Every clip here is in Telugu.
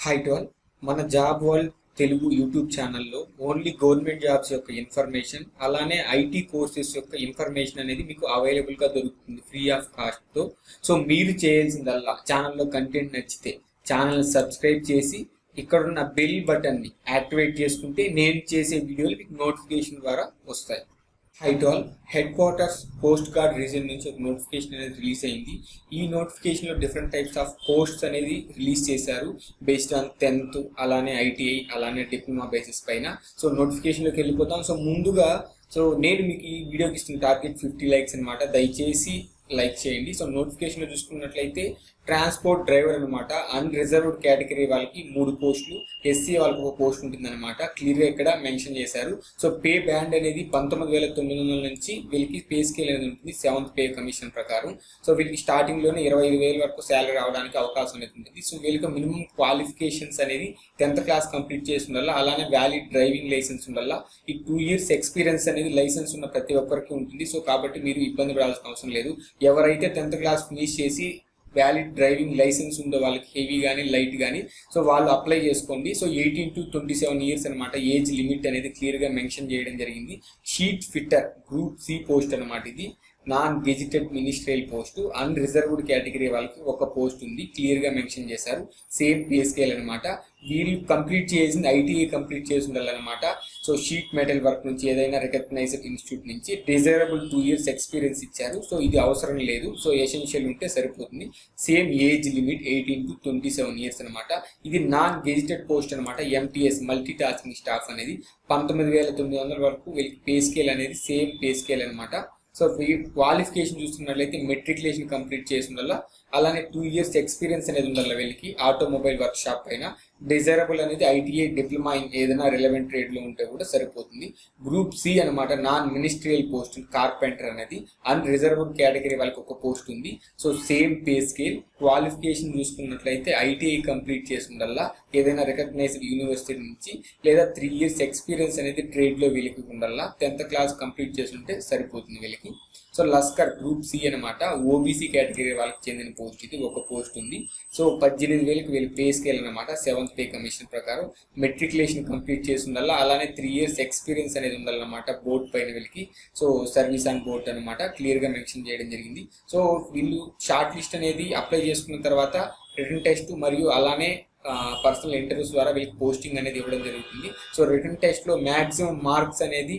హై టు ఆల్ మన జాబ్ వరల్డ్ తెలుగు యూట్యూబ్ ఛానల్లో ఓన్లీ గవర్నమెంట్ జాబ్స్ యొక్క ఇన్ఫర్మేషన్ అలానే ఐటీ కోర్సెస్ యొక్క ఇన్ఫర్మేషన్ అనేది మీకు అవైలబుల్గా దొరుకుతుంది ఫ్రీ ఆఫ్ కాస్ట్తో సో మీరు చేయాల్సిందల్లా ఛానల్లో కంటెంట్ నచ్చితే ఛానల్ సబ్స్క్రైబ్ చేసి ఇక్కడున్న బెల్ బటన్ని యాక్టివేట్ చేసుకుంటే నేను చేసే వీడియోలు మీకు నోటిఫికేషన్ ద్వారా వస్తాయి హైట్ ఆల్ headquarters post guard region నుంచి ఒక నోటిఫికేషన్ అనేది రిలీజ్ అయింది ఈ నోటిఫికేషన్ లో డిఫరెంట్ టైప్స్ ఆఫ్ పోస్ట్స్ అనేది రిలీజ్ చేశారు బేస్డ్ ఆన్ టెన్త్ అలానే ఐటీఐ అలానే డిప్లొమా బేసిస్ పైన సో నోటిఫికేషన్ లోకి వెళ్ళిపోతాం సో ముందుగా సో నేను మీకు ఈ వీడియోకి ఇస్తున్న టార్గెట్ ఫిఫ్టీ లైక్స్ అనమాట దయచేసి లైక్ చేయండి సో నోటిఫికేషన్ లో చూసుకున్నట్లయితే ట్రాన్స్పోర్ట్ డ్రైవర్ అనమాట అన్రిజర్వ్డ్ కేటగిరీ వాళ్ళకి మూడు పోస్టులు ఎస్సీ వాళ్ళకి ఒక పోస్ట్ ఉంటుంది అనమాట క్లియర్ గా ఇక్కడ మెన్షన్ చేశారు సో పే బ్యాండ్ అనేది పంతొమ్మిది వేల తొమ్మిది వందల నుంచి వీళ్ళకి పే స్కేల్ అనేది ఉంటుంది సెవెంత్ పే కమిషన్ ప్రకారం సో వీళ్ళకి స్టార్టింగ్ లోనే ఇరవై ఐదు వేల వరకు శాలరీ రావడానికి అవకాశం అనేది ఉంటుంది సో వీళ్ళకి మినిమం క్వాలిఫికేషన్స్ అనేది టెన్త్ క్లాస్ కంప్లీట్ చేసి ఉండాలా అలానే వ్యాలిడ్ డ్రైవింగ్ లైసెన్స్ ఉండాలా ఈ టూ ఇయర్స్ ఎక్స్పీరియన్స్ అనేది లైసెన్స్ ఉన్న ప్రతి ఒక్కరికి ఉంటుంది సో కాబట్టి మీరు ఇబ్బంది పడాల్సిన అవసరం లేదు ఎవరైతే టెన్త్ క్లాస్ ఫినిష్ చేసి వ్యాలిడ్ డ్రైవింగ్ లైసెన్స్ ఉందో వాళ్ళకి హెవీ కానీ లైట్ కానీ సో వాళ్ళు అప్లై చేసుకోండి so eighteen to twenty seven years అనమాట ఏజ్ లిమిట్ అనేది క్లియర్గా మెన్షన్ చేయడం జరిగింది sheet fitter group C post అనమాట ఇది non gazetted ministerial post unreserved category వాళ్ళకి ఒక పోస్ట్ ఉంది క్లియర్గా మెన్షన్ చేశారు సేమ్ పే స్కేల్ అనమాట వీళ్ళు కంప్లీట్ చేసింది ఐటీఐ కంప్లీట్ చేసి ఉండాలన్నమాట సో షీట్ మెటల్ వర్క్ నుంచి ఏదైనా రికగ్నైజ్డ్ ఇన్స్టిట్యూట్ నుంచి డిజైరబుల్ టూ ఇయర్స్ ఎక్స్పీరియన్స్ ఇచ్చారు సో ఇది అవసరం లేదు సో ఎసెన్షియల్ ఉంటే సరిపోతుంది same age limit eighteen to twenty seven years అనమాట ఇది నాన్ గెజిటెడ్ పోస్ట్ అనమాట ఎంటీఎస్ మల్టీ టాస్కింగ్ స్టాఫ్ అనేది పంతొమ్మిది వేల తొమ్మిది వందల వరకు వీళ్ళకి పే స్కేల్ అనేది సేమ్ పే స్కేల్ అనమాట సో క్వాలిఫికేషన్ చూస్తున్నట్లయితే మెట్రికులేషన్ కంప్లీట్ చేసి ఉండాలా అలానే టూ ఇయర్స్ ఎక్స్పీరియన్స్ అనేది ఉండాలి వీళ్ళకి ఆటోమొబైల్ వర్క్ షాప్ పైన డిజైరబుల్ అనేది ఐటీఐ డిప్లొమా ఇన్ ఏదైనా రిలవెంట్ ట్రేడ్ లో ఉంటే కూడా సరిపోతుంది గ్రూప్ సి అనమాట నాన్ మినిస్ట్రియల్ పోస్ట్ కార్పెంటర్ అనేది అన్ రిజర్వ్డ్ కేటగిరీ వాళ్ళకి ఒక పోస్ట్ ఉంది so same pay scale qualification చూసుకున్నట్లయితే ఐటీఐ కంప్లీట్ చేసి ఉండాలా ఏదైనా రికగ్నైజ్డ్ యూనివర్సిటీ నుంచి లేదా త్రీ ఇయర్స్ ఎక్స్పీరియన్స్ అనేది ట్రేడ్ లో వీళ్ళకి ఉండాలా టెన్త్ క్లాస్ కంప్లీట్ చేసి ఉంటే సరిపోతుంది వీళ్ళకి సో లస్కర్ గ్రూప్ సి అనమాట ఓబీసీ కేటగిరీ వాళ్ళకి చెందిన పోస్ట్ ఇది ఒక పోస్ట్ ఉంది సో పద్దెనిమిది వేలకు వీళ్ళు పే స్కేల్ అనమాట సెవెంత్ పే కమిషన్ ప్రకారం మెట్రికులేషన్ కంప్లీట్ చేసి ఉండాలా అలానే త్రీ ఇయర్స్ ఎక్స్పీరియన్స్ అనేది ఉండాలన్నమాట బోర్డ్ పైన వీళ్ళకి సో సర్వీస్ ఆన్ బోర్డ్ అనమాట క్లియర్ గా మెన్షన్ చేయడం జరిగింది సో వీళ్ళు షార్ట్ లిస్ట్ అనేది అప్లై చేసుకున్న తర్వాత రిటర్న్ టెస్ట్ మరియు అలానే పర్సనల్ ఇంటర్వ్యూస్ ద్వారా వీళ్ళకి పోస్టింగ్ అనేది ఇవ్వడం జరుగుతుంది సో రిటర్న్ టెస్ట్ లో మాక్సిమం మార్క్స్ అనేది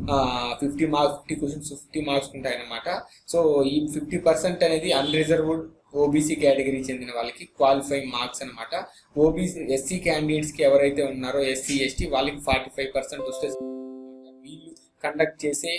fifty marks fifty questions fifty marks ఉంటాయన్నమాట సో ఈ ఫిఫ్టీ పర్సెంట్ అనేది అన్రిజర్వ్డ్ ఓబీసీ కేటగిరీ చెందిన వాళ్ళకి క్వాలిఫైయింగ్ మార్క్స్ అనమాట ఓబీసీ ఎస్సీ క్యాండిడేట్స్ కి ఎవరైతే ఉన్నారో ఎస్సీ ఎస్టీ వాళ్ళకి ఫార్టీ ఫైవ్ పర్సెంట్ వస్తే వీళ్ళు కండక్ట్ చేసే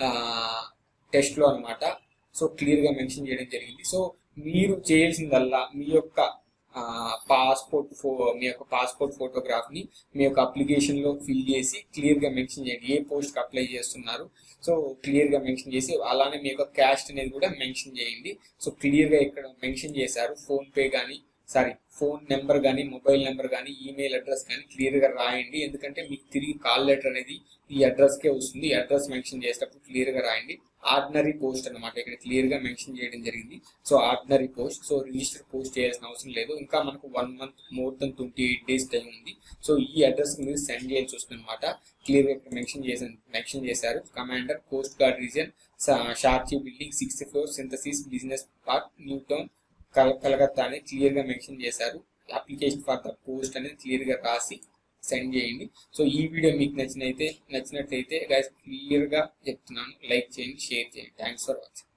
టెస్ట్లో అనమాట సో క్లియర్గా మెన్షన్ చేయడం జరిగింది సో మీరు చేయాల్సిందల్లా మీ యొక్క పాస్పోర్ట్ ఫో మీ యొక్క పాస్పోర్ట్ ఫోటోగ్రాఫ్ని మీ యొక్క అప్లికేషన్లో ఫిల్ చేసి క్లియర్గా మెన్షన్ చేయండి ఏ పోస్ట్కి అప్లై చేస్తున్నారు సో క్లియర్గా మెన్షన్ చేసి అలానే మీ యొక్క క్యాస్ట్ అనేది కూడా మెన్షన్ చేయండి సో క్లియర్గా ఇక్కడ మెన్షన్ చేశారు ఫోన్పే కానీ సారీ ఫోన్ నెంబర్ కానీ మొబైల్ నెంబర్ కానీ ఈమెయిల్ అడ్రస్ కానీ క్లియర్గా రాయండి ఎందుకంటే మీకు తిరిగి కాల్ లెటర్ అనేది ఈ అడ్రస్కే వస్తుంది ఈ అడ్రస్ మెన్షన్ చేసేటప్పుడు క్లియర్గా రాయండి ఆర్డినరీ పోస్ట్ అనమాట ఇక్కడ క్లియర్గా మెన్షన్ చేయడం జరిగింది so ordinary post so register post చేయాల్సిన అవసరం లేదు ఇంకా మనకు one month more than twenty eight days time ఉంది సో ఈ అడ్రస్ మీరు సెండ్ చేయాల్సి వస్తుంది అనమాట క్లియర్గా ఇక్కడ మెన్షన్ చేసాను మెన్షన్ చేశారు కమాండర్ కోస్ట్ గార్డ్ రీజన్ షార్జీ building sixth floor synthesis business park new town కల కలకత్తా అనేది క్లియర్గా మెన్షన్ చేశారు అప్లికేషన్ ఫర్ ద పోస్ట్ అనేది క్లియర్గా రాసి సెండ్ చేయండి సో ఈ వీడియో మీకు నచ్చినైతే నచ్చినట్లయితే గైస్ క్లియర్గా చెప్తున్నాను లైక్ చేయండి షేర్ చేయండి థ్యాంక్స్ ఫర్ వాచింగ్